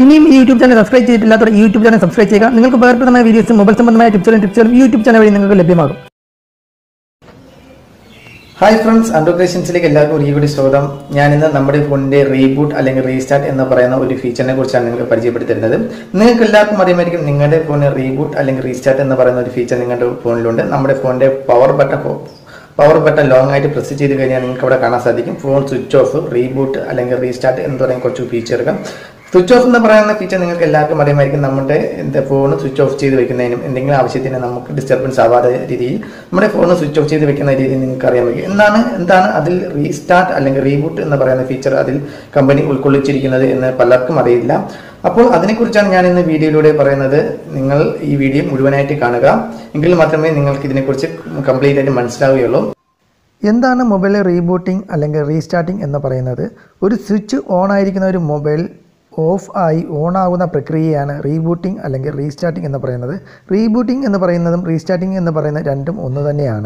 ഇനിയും ഈ YouTube channel subscribe ചെയ്തിട്ടില്ലാത്തവർ ഈ യൂട്യൂബ് ചാനൽ സബ്സ്ക്രൈബ് ചെയ്യുക നിങ്ങൾക്ക് ഉപകാരപ്രദമായ വീഡിയോസും മൊബൈൽ സംബന്ധമായ ടിപ്സുകളും ടിപ്സുകളും ഈ യൂട്യൂബ് ചാനൽ വഴി നിങ്ങൾക്ക് ലഭ്യമാകും ഹായ് ഫ്രണ്ട്സ് അണ്ടോ ക്രിയേഷൻസിലേക്ക് എല്ലാവർക്കും ഒരിക്കൽ കൂടി സ്വാഗതം ഞാൻ ഇന്ന് നമ്മുടെ ഫോണിന്റെ റീബൂട്ട് അല്ലെങ്കിൽ റീസ്റ്റാർട്ട് എന്ന് പറയുന്ന ഒരു ഫീച്ചറിനെ കുറിച്ചാണ് നിങ്ങൾക്ക് പരിചയപ്പെടുത്തുന്നത് നിങ്ങൾക്ക് എല്ലാവർക്കും അറിയുമായിരിക്കും നിങ്ങളുടെ ഫോണിൽ റീബൂട്ട് അല്ലെങ്കിൽ റീസ്റ്റാർട്ട് എന്ന് പറയുന്ന ഒരു ഫീച്ചർ നിങ്ങളുടെ ഫോണിലുണ്ട് നമ്മുടെ ഫോണിന്റെ power button power button long ആയിട്ട് പ്രസ് ചെയ്ത് കഴിഞ്ഞാൽ നിങ്ങൾക്ക് അവിടെ കാണാൻ സാധിക്കും ഫോൺ സ്വിച്ച് ഓഫ് റീബൂട്ട് അല്ലെങ്കിൽ റീസ്റ്റാർട്ട് എന്ന് പറയുന്ന കുറച്ച് ഫീച്ചറുകൾ സ്വിച്ച് ഓഫ് എന്ന് പറയുന്ന ഫീച്ചർ നിങ്ങൾക്ക് എല്ലാവർക്കും അറിയുമായിരിക്കും നമ്മുടെ എന്താ ഫോൺ സ്വിച്ച് ഓഫ് ചെയ്ത് വെക്കുന്നതിനും എന്തെങ്കിലും ആവശ്യത്തിന് നമുക്ക് ഡിസ്റ്റർബൻസ് ആവാത്ത രീതിയിൽ നമ്മുടെ ഫോൺ സ്വിച്ച് ഓഫ് ചെയ്ത് വെക്കുന്ന രീതിയിൽ നിങ്ങൾക്ക് അറിയാൻ പറ്റും എന്താണ് എന്താണ് അതിൽ റീസ്റ്റാർട്ട് അല്ലെങ്കിൽ റീബൂട്ട് എന്ന് പറയുന്ന ഫീച്ചർ അതിൽ കമ്പനി ഉൾക്കൊള്ളിച്ചിരിക്കുന്നത് എന്ന് പലർക്കും അറിയില്ല അപ്പോൾ അതിനെക്കുറിച്ചാണ് ഞാൻ ഇന്ന് വീഡിയോയിലൂടെ പറയുന്നത് നിങ്ങൾ ഈ വീഡിയോ മുഴുവനായിട്ട് കാണുക എങ്കിൽ മാത്രമേ നിങ്ങൾക്ക് ഇതിനെക്കുറിച്ച് കംപ്ലീറ്റ് ആയിട്ട് മനസ്സിലാവുകയുള്ളൂ എന്താണ് മൊബൈൽ റീബൂട്ടിംഗ് അല്ലെങ്കിൽ റീസ്റ്റാർട്ടിംഗ് എന്ന് പറയുന്നത് ഒരു സ്വിച്ച് ഓൺ ആയിരിക്കുന്ന ഒരു മൊബൈൽ ഓഫ് ആയി ഓൺ ആകുന്ന പ്രക്രിയയാണ് റീബൂട്ടിംഗ് അല്ലെങ്കിൽ റീസ്റ്റാർട്ടിംഗ് എന്ന് പറയുന്നത് റീബൂട്ടിംഗ് എന്ന് പറയുന്നതും റീസ്റ്റാർട്ടിംഗ് എന്ന് പറയുന്നത് രണ്ടും ഒന്ന് തന്നെയാണ്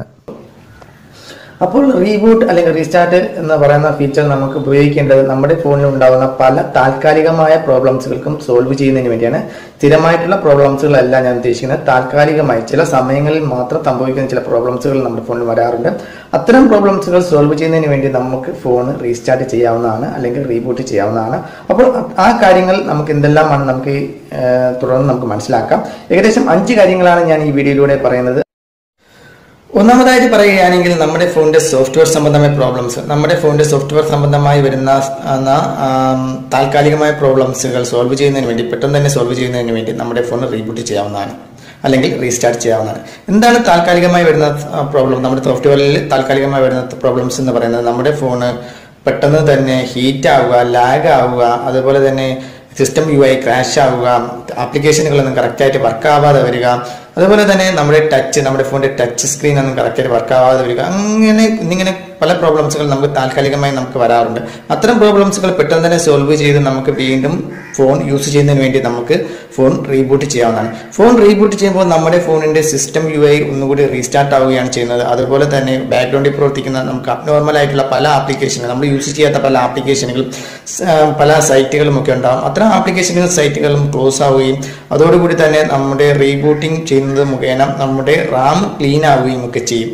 അപ്പോൾ റീബൂട്ട് അല്ലെങ്കിൽ റീസ്റ്റാർട്ട് എന്ന് പറയുന്ന ഫീച്ചർ നമുക്ക് ഉപയോഗിക്കേണ്ടത് നമ്മുടെ ഫോണിൽ ഉണ്ടാകുന്ന പല താൽക്കാലികമായ പ്രോബ്ലംസുകൾക്കും സോൾവ് ചെയ്യുന്നതിന് വേണ്ടിയാണ് സ്ഥിരമായിട്ടുള്ള പ്രോബ്ലംസുകളല്ല ഞാൻ ഉദ്ദേശിക്കുന്നത് താൽക്കാലികമായി ചില സമയങ്ങളിൽ മാത്രം സംഭവിക്കുന്ന ചില പ്രോബ്ലംസുകൾ നമ്മുടെ ഫോണിൽ വരാറുണ്ട് അത്തരം പ്രോബ്ലംസുകൾ സോൾവ് ചെയ്യുന്നതിന് വേണ്ടി നമുക്ക് ഫോൺ റീസ്റ്റാർട്ട് ചെയ്യാവുന്നതാണ് അല്ലെങ്കിൽ റീബൂട്ട് ചെയ്യാവുന്നതാണ് അപ്പോൾ ആ കാര്യങ്ങൾ നമുക്ക് എന്തെല്ലാമാണ് നമുക്ക് ഏഹ്, തുടർന്ന് നമുക്ക് മനസ്സിലാക്കാം ഏകദേശം അഞ്ച് കാര്യങ്ങളാണ് ഞാൻ ഈ വീഡിയോയിലൂടെ പറയുന്നത് ഒന്നാമതായിട്ട് പറയുകയാണെങ്കിൽ നമ്മുടെ ഫോണിന്റെ സോഫ്റ്റ്വെയർ സംബന്ധമായ പ്രോബ്ലംസ് നമ്മുടെ ഫോണിന്റെ സോഫ്റ്റ്വെയർ സംബന്ധമായി വരുന്ന ആന്ന, ആം, താൽക്കാലികമായ പ്രോബ്ലംസുകൾ സോൾവ് ചെയ്യുന്നതിന് വേണ്ടി പെട്ടെന്ന് തന്നെ സോൾവ് ചെയ്യുന്നതിന് വേണ്ടി നമ്മുടെ ഫോൺ റീബൂട്ട് ചെയ്യാവുന്നതാണ് അല്ലെങ്കിൽ റീസ്റ്റാർട്ട് ചെയ്യാവുന്നതാണ് എന്താണ് താൽക്കാലികമായി വരുന്ന പ്രോബ്ലം നമ്മുടെ സോഫ്റ്റ്വെയറിൽ താൽക്കാലികമായി വരുന്ന പ്രോബ്ലംസ് എന്ന് പറയുന്നത് നമ്മുടെ ഫോണ് പെട്ടെന്ന് തന്നെ ഹീറ്റ് ആവുക ലാഗ് ആവുക അതുപോലെ തന്നെ സിസ്റ്റം യു ഐ ക്രാഷ് ആവുക ആപ്ലിക്കേഷനുകളൊന്നും കറക്റ്റായിട്ട് വർക്ക് ആവാതെ വരിക അതുപോലെ തന്നെ നമ്മുടെ ടച്ച് നമ്മുടെ ഫോണിന്റെ ടച്ച് സ്ക്രീൻ ഒന്നും കറക്റ്റായിട്ട് വർക്ക് ആവാതെ വരിക അങ്ങനെ ഇന്നിങ്ങനെ പല പ്രോബ്ലംസുകൾ നമുക്ക് താൽക്കാലികമായി നമുക്ക് വരാറുണ്ട് അത്തരം പ്രോബ്ലംസുകൾ പെട്ടെന്ന് തന്നെ സോൾവ് ചെയ്ത് നമുക്ക് വീണ്ടും ഫോൺ യൂസ് ചെയ്യുന്നതിന് വേണ്ടി നമുക്ക് ഫോൺ റീബൂട്ട് ചെയ്യാവുന്നതാണ് ഫോൺ റീബൂട്ട് ചെയ്യുമ്പോൾ നമ്മുടെ ഫോണിന്റെ സിസ്റ്റം യു ഐ ഒന്നുകൂടി റീസ്റ്റാർട്ട് ആവുകയാണ് ചെയ്യുന്നത് അതുപോലെ തന്നെ ബാക്ക്ഗ്രൗണ്ടിൽ പ്രവർത്തിക്കുന്ന നമുക്ക് അബ്നോർമൽ ആയിട്ടുള്ള പല ആപ്ലിക്കേഷനുകൾ നമ്മൾ യൂസ് ചെയ്യാത്ത പല ആപ്ലിക്കേഷനുകളും പല സൈറ്റുകളും ഒക്കെ ഉണ്ടാകും അത്തരം ആപ്ലിക്കേഷനുകൾ സൈറ്റുകളും ക്ലോസ് ആവുകയും അതോടുകൂടി തന്നെ നമ്മുടെ റീബൂട്ടിംഗ് ചെയ്യുന്നത് മുഖേന നമ്മുടെ റാം ക്ലീൻ ആവുകയും ഒക്കെ ചെയ്യും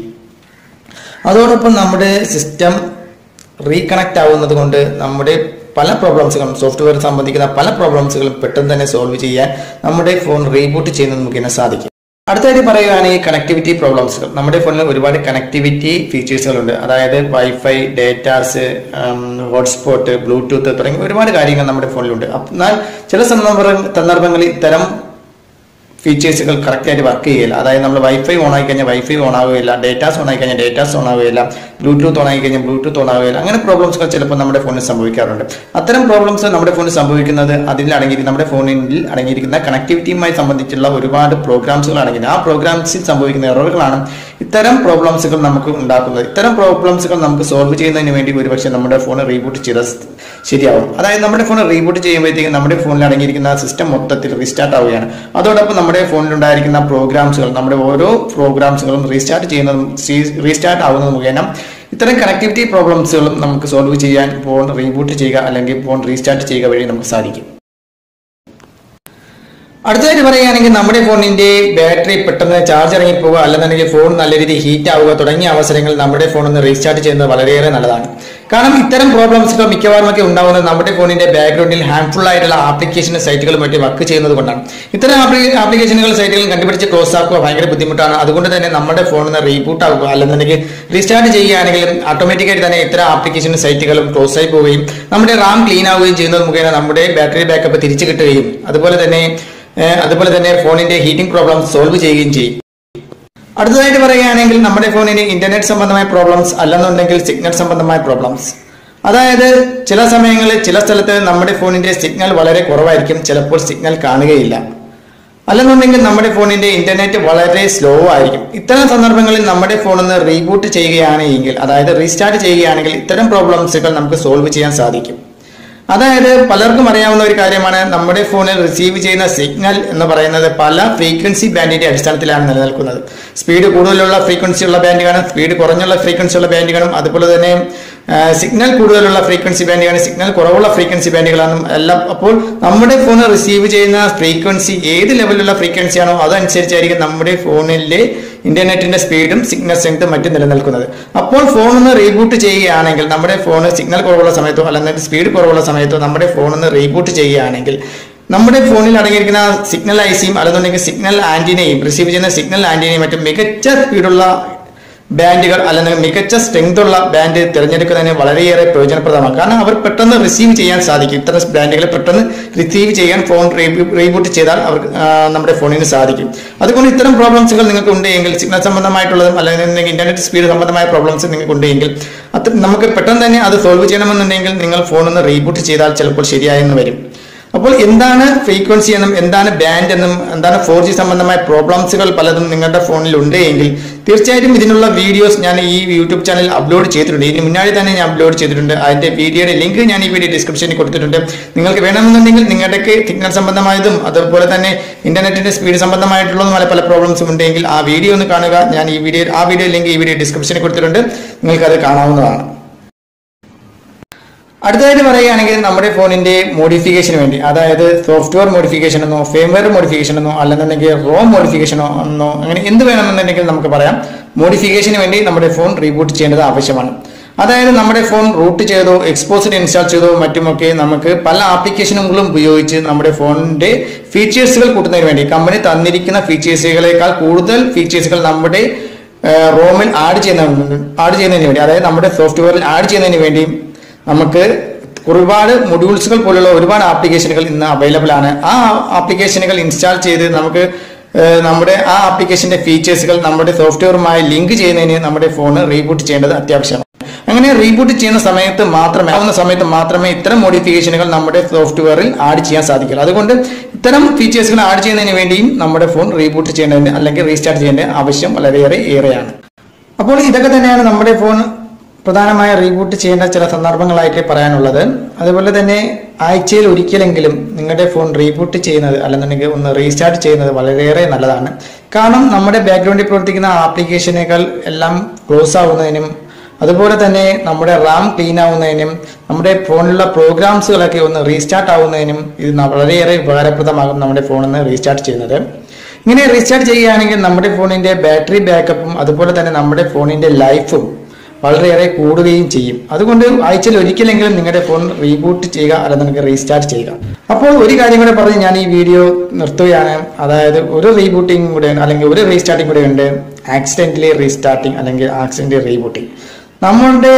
അതോടൊപ്പം നമ്മുടെ സിസ്റ്റം റീകണക്ട് ആവുന്നത് കൊണ്ട് നമ്മുടെ പല പ്രോബ്ലംസുകളും സോഫ്റ്റ്വെയർ സംബന്ധിക്കുന്ന പല പ്രോബ്ലംസുകളും പെട്ടെന്ന് തന്നെ സോൾവ് ചെയ്യാൻ നമ്മുടെ ഫോൺ റീബൂട്ട് ചെയ്യുന്നത് മുഖേന സാധിക്കും അടുത്തായിട്ട് പറയുകയാണെങ്കിൽ കണക്ടിവിറ്റി പ്രോബ്ലംസുകൾ നമ്മുടെ ഫോണിൽ ഒരുപാട് കണക്ടിവിറ്റി ഫീച്ചേഴ്സുകളുണ്ട് അതായത് വൈഫൈ ഡേറ്റാസ് ഹോട്ട്സ്പോട്ട് ബ്ലൂടൂത്ത് തുടങ്ങിയ ഒരുപാട് കാര്യങ്ങൾ നമ്മുടെ ഫോണിലുണ്ട് എന്നാൽ ചില സന്ദർഭ സന്ദർഭങ്ങളിൽ ഇത്തരം ഫീച്ചേഴ്സുകൾ കറക്റ്റായിട്ട് വർക്ക് ചെയ്യില്ല അതായത് നമ്മൾ വൈഫൈ ഓൺ ആയി കഴിഞ്ഞാൽ വൈഫൈ ഓൺ ആവുകയില്ല ഡേറ്റാസ് ഓൺ ആയി കഴിഞ്ഞാൽ ഡേറ്റാസ് ഓൺ ആവുകയില്ല ബ്ലൂടൂത്ത് ഓൺ ആയി കഴിഞ്ഞാൽ ബ്ലൂടൂത്ത് ഓൺ ആവുകയില്ല അങ്ങനെ പ്രോബ്ലംസുകൾ ചിലപ്പോൾ നമ്മുടെ ഫോണിൽ സംഭവിക്കാറുണ്ട് അത്തരം പ്രോബ്ലംസ് നമ്മുടെ ഫോണിൽ സംഭവിക്കുന്നത് അതിൽ അടങ്ങിയിരിക്കുന്ന നമ്മുടെ ഫോണിൽ അടങ്ങിയിരിക്കുന്ന കണക്ടിവിറ്റിയുമായി സംബന്ധിച്ചുള്ള ഒരുപാട് പ്രോഗ്രാംസുകൾ അടങ്ങിയത് ആ പ്രോഗ്രാംസിൽ സംഭവിക്കുന്ന എററുകളാണ് ഇത്തരം പ്രോബ്ലംസുകൾ നമുക്ക് ഉണ്ടാക്കുന്നത് ഇത്തരം പ്രോബ്ലംസുകൾ നമുക്ക് സോൾവ് ചെയ്യുന്നതിന് വേണ്ടി ഒരുപക്ഷെ നമ്മുടെ ഫോൺ റീബൂട്ട് ചെയ്ത ശരിയാവും അതായത് നമ്മുടെ ഫോൺ റീബൂട്ട് ചെയ്യുമ്പോഴത്തേക്കും നമ്മുടെ ഫോണിൽ അടങ്ങിയിരിക്കുന്ന സിസ്റ്റം മൊത്തത്തിൽ റീസ്റ്റാർട്ട് ആവുകയാണ് അതോടൊപ്പം നമ്മുടെ ഫോണിൽ ഉണ്ടായിരിക്കുന്ന പ്രോഗ്രാംസുകൾ നമ്മുടെ ഓരോ പ്രോഗ്രാംസുകളും റീസ്റ്റാർട്ട് ചെയ്യുന്നതും റീസ്റ്റാർട്ട് ആവുന്നത് മുഖേന ഇത്തരം കണക്ടിവിറ്റി പ്രോബ്ലംസുകളും നമുക്ക് സോൾവ് ചെയ്യാൻ ഫോൺ റീബൂട്ട് ചെയ്യുക അല്ലെങ്കിൽ ഫോൺ റീസ്റ്റാർട്ട് ചെയ്യുക വഴി നമുക്ക് സാധിക്കും അടുത്തതായിട്ട് പറയുകയാണെങ്കിൽ നമ്മുടെ ഫോണിന്റെ ബാറ്ററി പെട്ടെന്ന് ചാർജ് ഇറങ്ങിപ്പോവുക അല്ലെന്നുണ്ടെങ്കിൽ ഫോൺ നല്ല രീതിയിൽ ഹീറ്റ് ആവുക തുടങ്ങിയ അവസരങ്ങൾ നമ്മുടെ ഫോൺ ഒന്ന് റീസ്റ്റാർട്ട് ചെയ്യുന്നത് വളരെയേറെ നല്ലതാണ് കാരണം ഇത്തരം പ്രോബ്ലംസുകൾ മിക്കവാറും ഒക്കെ ഉണ്ടാകുന്നത് നമ്മുടെ ഫോണിന്റെ ബാക്ക്ഗ്രൗണ്ടിൽ ഹാൻഡ്ഫുൾ ആയിട്ടുള്ള ആപ്ലിക്കേഷൻ സൈറ്റുകൾ മറ്റും വർക്ക് ചെയ്യുന്നത് കൊണ്ടാണ് ഇത്തരം ആപ്ലിക്കേഷനുകൾ സൈറ്റുകൾ കണ്ടുപിടിച്ച് ക്ലോസ് ആക്കുക ഭയങ്കര ബുദ്ധിമുട്ടാണ് അതുകൊണ്ട് തന്നെ നമ്മുടെ ഫോണിൽ റീബൂട്ട് ആവുക അല്ലെന്നുണ്ടെങ്കിൽ റീസ്റ്റാർട്ട് ചെയ്യുകയാണെങ്കിൽ ഓട്ടോമാറ്റിക്കായിട്ട് തന്നെ ഇത്തരം ആപ്ലിക്കേഷൻ സൈറ്റുകളും ക്ലോസ് ആയി പോവുകയും നമ്മുടെ റാം ക്ലീൻ ആവുകയും ചെയ്യുന്നത് മുഖേന നമ്മുടെ ബാറ്ററി ബാക്കപ്പ് തിരിച്ചു കിട്ടുകയും അതുപോലെ തന്നെ ഏഹ് അതുപോലെ തന്നെ ഫോണിന്റെ ഹീറ്റിംഗ് പ്രോബ്ലം സോൾവ് ചെയ്യുകയും ചെയ്യും അടുത്തതായിട്ട് പറയുകയാണെങ്കിൽ നമ്മുടെ ഫോണിന് ഇന്റർനെറ്റ് സംബന്ധമായ പ്രോബ്ലംസ് അല്ലെന്നുണ്ടെങ്കിൽ സിഗ്നൽ സംബന്ധമായ പ്രോബ്ലംസ് അതായത് ചില സമയങ്ങളിൽ ചില സ്ഥലത്ത് നമ്മുടെ ഫോണിന്റെ സിഗ്നൽ വളരെ കുറവായിരിക്കും ചിലപ്പോൾ സിഗ്നൽ കാണുകയില്ല അല്ലെന്നുണ്ടെങ്കിൽ നമ്മുടെ ഫോണിന്റെ ഇന്റർനെറ്റ് വളരെ സ്ലോ ആയിരിക്കും ഇത്തരം സന്ദർഭങ്ങളിൽ നമ്മുടെ ഫോണിൽ നിന്ന് റീബൂട്ട് ചെയ്യുകയാണെങ്കിൽ അതായത് റീസ്റ്റാർട്ട് ചെയ്യുകയാണെങ്കിൽ ഇത്തരം പ്രോബ്ലംസുകൾ നമുക്ക് സോൾവ് ചെയ്യാൻ സാധിക്കും അതായത് പലർക്കും അറിയാവുന്ന ഒരു കാര്യമാണ് നമ്മുടെ ഫോണിൽ റിസീവ് ചെയ്യുന്ന സിഗ്നൽ എന്ന് പറയുന്നത് പല ഫ്രീക്വൻസി ബാൻഡിന്റെ അടിസ്ഥാനത്തിലാണ് നിലനിൽക്കുന്നത് സ്പീഡ് കൂടുതലുള്ള ഫ്രീക്വൻസി ഉള്ള ബാൻഡ് കാണും സ്പീഡ് കുറഞ്ഞുള്ള ഫ്രീക്വൻസി ഉള്ള ബാൻഡ് കാണും അതുപോലെ തന്നെ സിഗ്നൽ കൂടുതലുള്ള ഫ്രീക്വൻസി ബാൻഡുകൾ സിഗ്നൽ കുറവുള്ള ഫ്രീക്വൻസി ബാൻഡുകളാണ് എല്ലാം അപ്പോൾ നമ്മുടെ ഫോൺ റിസീവ് ചെയ്യുന്ന ഫ്രീക്വൻസി ഏത് ലെവലിലുള്ള ഫ്രീക്വൻസി ആണോ അതനുസരിച്ചായിരിക്കും നമ്മുടെ ഫോണിലെ ഇന്റർനെറ്റിന്റെ സ്പീഡും സിഗ്നൽ സ്ട്രെങ്ത്തും മറ്റും നിലനിൽക്കുന്നത് അപ്പോൾ ഫോൺ ഒന്ന് റീബൂട്ട് ചെയ്യുകയാണെങ്കിൽ നമ്മുടെ ഫോൺ സിഗ്നൽ കുറവുള്ള സമയത്തോ അല്ലെങ്കിൽ സ്പീഡ് കുറവുള്ള സമയത്തോ നമ്മുടെ ഫോൺ ഒന്ന് റീബൂട്ട് ചെയ്യുകയാണെങ്കിൽ നമ്മുടെ ഫോണിൽ അടങ്ങിയിരിക്കുന്ന സിഗ്നൽ ഐസിയും അല്ലെന്നുണ്ടെങ്കിൽ സിഗ്നൽ ആന്റിനയും റിസീവ് ചെയ്യുന്ന സിഗ്നൽ ആന്റിനയും മറ്റും മികച്ച സ്പീഡുള്ള ബാൻഡുകൾ അല്ലെങ്കിൽ മികച്ച സ്ട്രെങ്ത് ഉള്ള ബാൻഡ് തിരഞ്ഞെടുക്കുന്നതിന് വളരെയേറെ പ്രയോജനപ്രദമാണ് കാരണം അവർ പെട്ടെന്ന് റിസീവ് ചെയ്യാൻ സാധിക്കും ഇത്തരം ബാൻഡുകൾ പെട്ടെന്ന് റിസീവ് ചെയ്യാൻ ഫോൺ റീബൂട്ട് ചെയ്താൽ അവർക്ക് ആ, നമ്മുടെ ഫോണിന് സാധിക്കും അതുകൊണ്ട് ഇത്തരം പ്രോബ്ലംസുകൾ നിങ്ങൾക്ക് ഉണ്ടെങ്കിൽ സിഗ്നൽ സംബന്ധമായിട്ടുള്ളതും അല്ലെങ്കിൽ ഇന്റർനെറ്റ് സ്പീഡ് സംബന്ധമായ പ്രോബ്ലംസ് നിങ്ങൾക്ക് ഉണ്ടെങ്കിൽ അത് നമുക്ക് പെട്ടെന്ന് തന്നെ അത് സോൾവ് ചെയ്യണമെന്നുണ്ടെങ്കിൽ നിങ്ങൾ ഫോൺ ഒന്ന് റീബൂട്ട് ചെയ്താൽ ചിലപ്പോൾ ശരിയായെന്ന് വരും അപ്പോൾ എന്താണ് ഫ്രീക്വൻസി എന്നും എന്താണ് ബാൻഡ് എന്നും എന്താണ് ഫോർ ജി സംബന്ധമായ പ്രോബ്ലംസുകൾ പലതും നിങ്ങളുടെ ഫോണിൽ ഉണ്ട് എങ്കിൽ തീർച്ചയായിട്ടും ഇതിനുള്ള വീഡിയോസ് ഞാൻ ഈ യൂട്യൂബ് ചാനൽ അപ്ലോഡ് ചെയ്തിട്ടുണ്ട് ഇതിന് മുന്നാടി തന്നെ ഞാൻ അപ്ലോഡ് ചെയ്തിട്ടുണ്ട് അതിന്റെ വീഡിയോയുടെ ലിങ്ക് ഞാൻ ഈ വീഡിയോ ഡിസ്ക്രിപ്ഷനിൽ കൊടുത്തിട്ടുണ്ട് നിങ്ങൾക്ക് വേണമെന്നുണ്ടെങ്കിൽ നിങ്ങളുടെയൊക്കെ സിഗ്നൽ സംബന്ധമായതും അതുപോലെ തന്നെ ഇന്റർനെറ്റിന്റെ സ്പീഡ് സംബന്ധമായിട്ടുള്ളതുമായ പല പ്രോബ്ലംസും ഉണ്ടെങ്കിൽ ആ വീഡിയോ ഒന്ന് കാണുക ഞാൻ ഈ വീഡിയോ ആ വീഡിയോ ലിങ്ക് ഈ വീഡിയോ ഡിസ്ക്രിപ്ഷനിൽ കൊടുത്തിട്ടുണ്ട് നിങ്ങൾക്ക് അത് കാണാവുന്നതാണ് അടുത്തതായിട്ട് പറയുകയാണെങ്കിൽ നമ്മുടെ ഫോണിന്റെ മോഡിഫിക്കേഷന് വേണ്ടി അതായത് സോഫ്റ്റ്വെയർ മോഡിഫിക്കേഷൻ എന്നോ ഫേംവെയർ മോഡിഫിക്കേഷൻ എന്നോ അല്ലെന്നുണ്ടെങ്കിൽ റോം മോഡിഫിക്കേഷനോ എന്നോ അങ്ങനെ എന്ത് വേണമെന്നുണ്ടെങ്കിൽ നമുക്ക് പറയാം മോഡിഫിക്കേഷന് വേണ്ടി നമ്മുടെ ഫോൺ റീബൂട്ട് ചെയ്യേണ്ടത് ആവശ്യമാണ് അതായത് നമ്മുടെ ഫോൺ റൂട്ട് ചെയ്തോ എക്സ്പോസിഡ് ഇൻസ്റ്റാൾ ചെയ്തോ മറ്റുമൊക്കെ നമുക്ക് പല ആപ്ലിക്കേഷനുകളും ഉപയോഗിച്ച് നമ്മുടെ ഫോണിന്റെ ഫീച്ചേഴ്സുകൾ കൂട്ടുന്നതിന് വേണ്ടി കമ്പനി തന്നിരിക്കുന്ന ഫീച്ചേഴ്സുകളേക്കാൾ കൂടുതൽ ഫീച്ചേഴ്സുകൾ നമ്മുടെ റോമിൽ ആഡ് ചെയ്യുന്ന ആഡ് ചെയ്യുന്നതിന് വേണ്ടി അതായത് നമ്മുടെ സോഫ്റ്റ്വെയറിൽ ആഡ് ചെയ്യുന്നതിന് വേണ്ടി നമുക്ക് ഒരുപാട് മൊഡ്യൂൾസുകൾ പോലുള്ള ഒരുപാട് ആപ്ലിക്കേഷനുകൾ ഇന്ന് അവൈലബിൾ ആണ് ആ ആപ്ലിക്കേഷനുകൾ ഇൻസ്റ്റാൾ ചെയ്ത് നമുക്ക് ഏഹ്, നമ്മുടെ ആ ആപ്ലിക്കേഷന്റെ ഫീച്ചേഴ്സുകൾ നമ്മുടെ സോഫ്റ്റ്വെയറുമായി ലിങ്ക് ചെയ്യുന്നതിന് നമ്മുടെ ഫോൺ റീബൂട്ട് ചെയ്യേണ്ടത് അത്യാവശ്യമാണ് അങ്ങനെ റീബൂട്ട് ചെയ്യുന്ന സമയത്ത് മാത്രമേ ആവുന്ന സമയത്ത് മാത്രമേ ഇത്തരം മോഡിഫിക്കേഷനുകൾ നമ്മുടെ സോഫ്റ്റ്വെയറിൽ ആഡ് ചെയ്യാൻ സാധിക്കുള്ളൂ അതുകൊണ്ട് ഇത്തരം ഫീച്ചേഴ്സുകൾ ആഡ് ചെയ്യുന്നതിന് വേണ്ടിയും നമ്മുടെ ഫോൺ റീബൂട്ട് ചെയ്യേണ്ടതിന് അല്ലെങ്കിൽ റീസ്റ്റാർട്ട് ചെയ്യേണ്ട ആവശ്യം വളരെയേറെ ഏറെയാണ് അപ്പോൾ ഇതൊക്കെ തന്നെയാണ് നമ്മുടെ ഫോൺ പ്രധാനമായ റീബൂട്ട് ചെയ്യേണ്ട ചില സന്ദർഭങ്ങളായിട്ട് പറയാനുള്ളത് അതുപോലെ തന്നെ ആഴ്ചയിൽ ഒരിക്കലെങ്കിലും നിങ്ങളുടെ ഫോൺ റീബൂട്ട് ചെയ്യുന്നത് അല്ലെന്നുണ്ടെങ്കിൽ ഒന്ന് റീസ്റ്റാർട്ട് ചെയ്യുന്നത് വളരെയേറെ നല്ലതാണ് കാരണം നമ്മുടെ ബാക്ക്ഗ്രൗണ്ടിൽ പ്രവർത്തിക്കുന്ന ആപ്ലിക്കേഷനുകൾ എല്ലാം ക്ലോസ് ആവുന്നതിനും അതുപോലെ തന്നെ നമ്മുടെ റാം ക്ലീൻ ആവുന്നതിനും നമ്മുടെ ഫോണിലുള്ള പ്രോഗ്രാംസുകളൊക്കെ ഒന്ന് റീസ്റ്റാർട്ട് ആവുന്നതിനും ഇത് ന- വളരെയേറെ ഉപകാരപ്രദമാകും നമ്മുടെ ഫോണിൽ റീസ്റ്റാർട്ട് ചെയ്യുന്നത് ഇങ്ങനെ റീസ്റ്റാർട്ട് ചെയ്യുകയാണെങ്കിൽ നമ്മുടെ ഫോണിന്റെ ബാറ്ററി ബാക്കപ്പും അതുപോലെ തന്നെ നമ്മുടെ ഫോണിന്റെ ലൈഫും വളരെയേറെ കൂടുകയും ചെയ്യും അതുകൊണ്ട് ആഴ്ചയിൽ ഒരിക്കലെങ്കിലും നിങ്ങളുടെ ഫോൺ റീബൂട്ട് ചെയ്യുക അല്ലെങ്കിൽ റീസ്റ്റാർട്ട് ചെയ്യുക അപ്പോൾ ഒരു കാര്യം കൂടെ പറഞ്ഞ് ഞാൻ ഈ വീഡിയോ നിർത്തുകയാണ് അതായത് ഒരു റീബൂട്ടിംഗ് കൂടെ അല്ലെങ്കിൽ ഒരു റീസ്റ്റാർട്ടിംഗ് കൂടെ ഉണ്ട് ആക്സിഡന്റലി റീസ്റ്റാർട്ടിംഗ് അല്ലെങ്കിൽ ആക്സിഡന്റലി റീബൂട്ടിംഗ് നമ്മളുടെ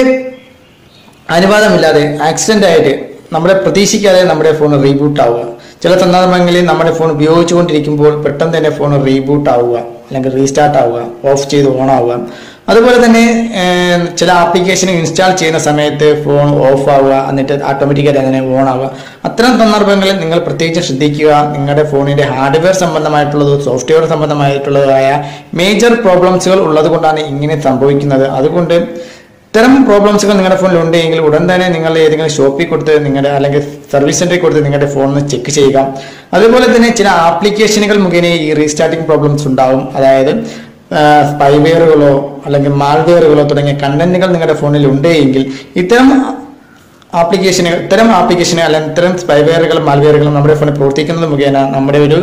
അനുവാദമില്ലാതെ ആക്സിഡന്റ് ആയിട്ട് നമ്മളെ പ്രതീക്ഷിക്കാതെ നമ്മുടെ ഫോൺ റീബൂട്ട് ആവുക ചില സന്ദർഭങ്ങളിൽ നമ്മുടെ ഫോൺ ഉപയോഗിച്ചുകൊണ്ടിരിക്കുമ്പോൾ പെട്ടെന്ന് തന്നെ ഫോൺ റീബൂട്ട് ആവുക അല്ലെങ്കിൽ റീസ്റ്റാർട്ട് ആവുക ഓഫ് ചെയ്ത് ഓൺ ആവുക അതുപോലെ തന്നെ ഏർ, ചില ആപ്ലിക്കേഷൻ ഇൻസ്റ്റാൾ ചെയ്യുന്ന സമയത്ത് ഫോൺ ഓഫ് ആവുക എന്നിട്ട് ഓട്ടോമാറ്റിക്കായിട്ട് അങ്ങനെ ഓൺ ആവുക അത്തരം സന്ദർഭങ്ങളിൽ നിങ്ങൾ പ്രത്യേകിച്ച് ശ്രദ്ധിക്കുക നിങ്ങളുടെ ഫോണിന്റെ ഹാർഡ്വെയർ സംബന്ധമായിട്ടുള്ളതോ സോഫ്റ്റ്വെയർ സംബന്ധമായിട്ടുള്ളതായ മേജർ പ്രോബ്ലംസുകൾ ഉള്ളത് കൊണ്ടാണ് ഇങ്ങനെ സംഭവിക്കുന്നത് അതുകൊണ്ട് ഇത്തരം പ്രോബ്ലംസുകൾ നിങ്ങളുടെ ഫോണിൽ ഉണ്ടെങ്കിൽ ഉടൻ തന്നെ നിങ്ങൾ ഏതെങ്കിലും ഷോപ്പിൽ കൊടുത്ത് നിങ്ങളുടെ അല്ലെങ്കിൽ സർവീസ് സെന്ററിൽ കൊടുത്ത് നിങ്ങളുടെ ഫോണിൽ ചെക്ക് ചെയ്യുക അതുപോലെ തന്നെ ചില ആപ്ലിക്കേഷനുകൾ മുഖേന ഈ റീസ്റ്റാർട്ടിംഗ് പ്രോബ്ലംസ് ഉണ്ടാവും അതായത് സ്പൈവെയറുകളോ അല്ലെങ്കിൽ മാൾവെയറുകളോ തുടങ്ങിയ കണ്ടന്റുകൾ നിങ്ങളുടെ ഫോണിൽ ഉണ്ടെങ്കിൽ ഇത്തരം ആപ്ലിക്കേഷനുകൾ ഇത്തരം ആപ്ലിക്കേഷനുകൾ അല്ലെങ്കിൽ ഇത്തരം സ്പൈവെയറുകളും മാൽവെയറുകളും നമ്മുടെ ഫോണിൽ പ്രവർത്തിക്കുന്നത് മുഖേന നമ്മുടെ ഒരു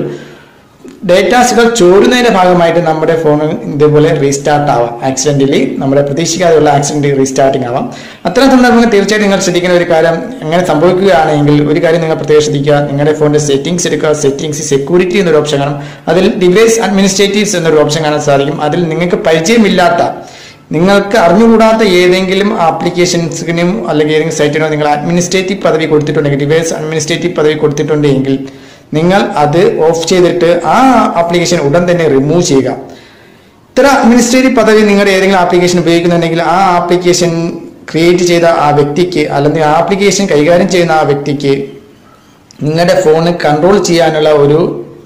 ഡേറ്റാസുകൾ ചോരുന്നതിന്റെ ഭാഗമായിട്ട് നമ്മുടെ ഫോൺ ഇതേപോലെ റീസ്റ്റാർട്ട് ആവാം ആക്സിഡന്റലി നമ്മുടെ പ്രതീക്ഷിക്കാതെയുള്ള ആക്സിഡന്റ് റീസ്റ്റാർട്ടിംഗ് ആവാം അത്തരം സന്ദർഭങ്ങൾ തീർച്ചയായിട്ടും നിങ്ങൾ ശ്രദ്ധിക്കുന്ന ഒരു കാര്യം അങ്ങനെ സംഭവിക്കുകയാണെങ്കിൽ ഒരു കാര്യം നിങ്ങൾ പ്രത്യേകം ശ്രദ്ധിക്കുക നിങ്ങളുടെ ഫോണിന്റെ സെറ്റിംഗ്സ് എടുക്കുക സെറ്റിംഗ്സ് സെക്യൂരിറ്റി എന്നൊരു ഓപ്ഷൻ കാണും അതിൽ ഡിവൈസ് അഡ്മിനിസ്ട്രേറ്റീവ്സ് എന്നൊരു ഓപ്ഷൻ കാണാൻ സാധിക്കും അതിൽ നിങ്ങൾക്ക് പരിചയമില്ലാത്ത നിങ്ങൾക്ക് അറിഞ്ഞുകൂടാത്ത ഏതെങ്കിലും ആപ്ലിക്കേഷൻസിനും അല്ലെങ്കിൽ ഏതെങ്കിലും സൈറ്റിനോ നിങ്ങൾ അഡ്മിനിസ്ട്രേറ്റീവ് പദവി കൊടുത്തിട്ടുണ്ടെങ്കിൽ ഡിവൈസ് അഡ്മിനിസ്ട്രേറ്റീവ് പദവി കൊടുത്തിട്ടുണ്ടെങ്കിൽ നിങ്ങൾ അത് ഓഫ് ചെയ്തിട്ട് ആ ആപ്ലിക്കേഷൻ ഉടൻ തന്നെ റിമൂവ് ചെയ്യുക ഇത്ര അഡ്മിനിസ്ട്രേറ്റീവ് പദവി നിങ്ങളുടെ ഏതെങ്കിലും ആപ്ലിക്കേഷൻ ഉപയോഗിക്കുന്നുണ്ടെങ്കിൽ ആ ആപ്ലിക്കേഷൻ ക്രിയേറ്റ് ചെയ്ത ആ വ്യക്തിക്ക് അല്ലെങ്കിൽ ആ ആപ്ലിക്കേഷൻ കൈകാര്യം ചെയ്യുന്ന ആ വ്യക്തിക്ക് നിങ്ങളുടെ ഫോണ് കൺട്രോൾ ചെയ്യാനുള്ള ഒരു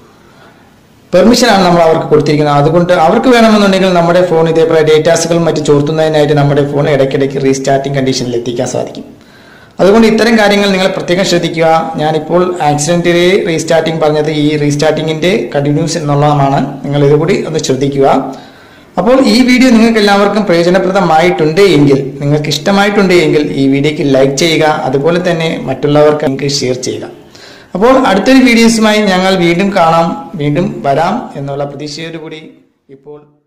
പെർമിഷനാണ് നമ്മൾ അവർക്ക് കൊടുത്തിരിക്കുന്നത് അതുകൊണ്ട് അവർക്ക് വേണമെന്നുണ്ടെങ്കിൽ നമ്മുടെ ഫോൺ ഇതേപോലെ ഡേറ്റാസുകൾ മറ്റ് ചോർത്തുന്നതിനായിട്ട് നമ്മുടെ ഫോൺ ഇടയ്ക്കിടയ്ക്ക് റീസ്റ്റാർട്ടിംഗ് കണ്ടീഷനിൽ എത്തിക്കാൻ സാധിക്കും അതുകൊണ്ട് ഇത്തരം കാര്യങ്ങൾ നിങ്ങൾ പ്രത്യേകം ശ്രദ്ധിക്കുക ഞാനിപ്പോൾ ആക്സിഡന്റലി റീസ്റ്റാർട്ടിംഗ് പറഞ്ഞത് ഈ റീസ്റ്റാർട്ടിങ്ങിന്റെ കണ്ടിന്യൂസ് എന്നുള്ളതാണ് നിങ്ങൾ ഇതുകൂടി ഒന്ന് ശ്രദ്ധിക്കുക അപ്പോൾ ഈ വീഡിയോ നിങ്ങൾക്ക് എല്ലാവർക്കും പ്രയോജനപ്രദമായിട്ടുണ്ട് എങ്കിൽ നിങ്ങൾക്ക് ഇഷ്ടമായിട്ടുണ്ട് എങ്കിൽ ഈ വീഡിയോക്ക് ലൈക്ക് ചെയ്യുക അതുപോലെ തന്നെ മറ്റുള്ളവർക്ക് നിങ്ങൾക്ക് ഷെയർ ചെയ്യുക അപ്പോൾ അടുത്തൊരു വീഡിയോസുമായി ഞങ്ങൾ വീണ്ടും കാണാം വീണ്ടും വരാം എന്നുള്ള പ്രതീക്ഷയോടുകൂടി ഇപ്പോൾ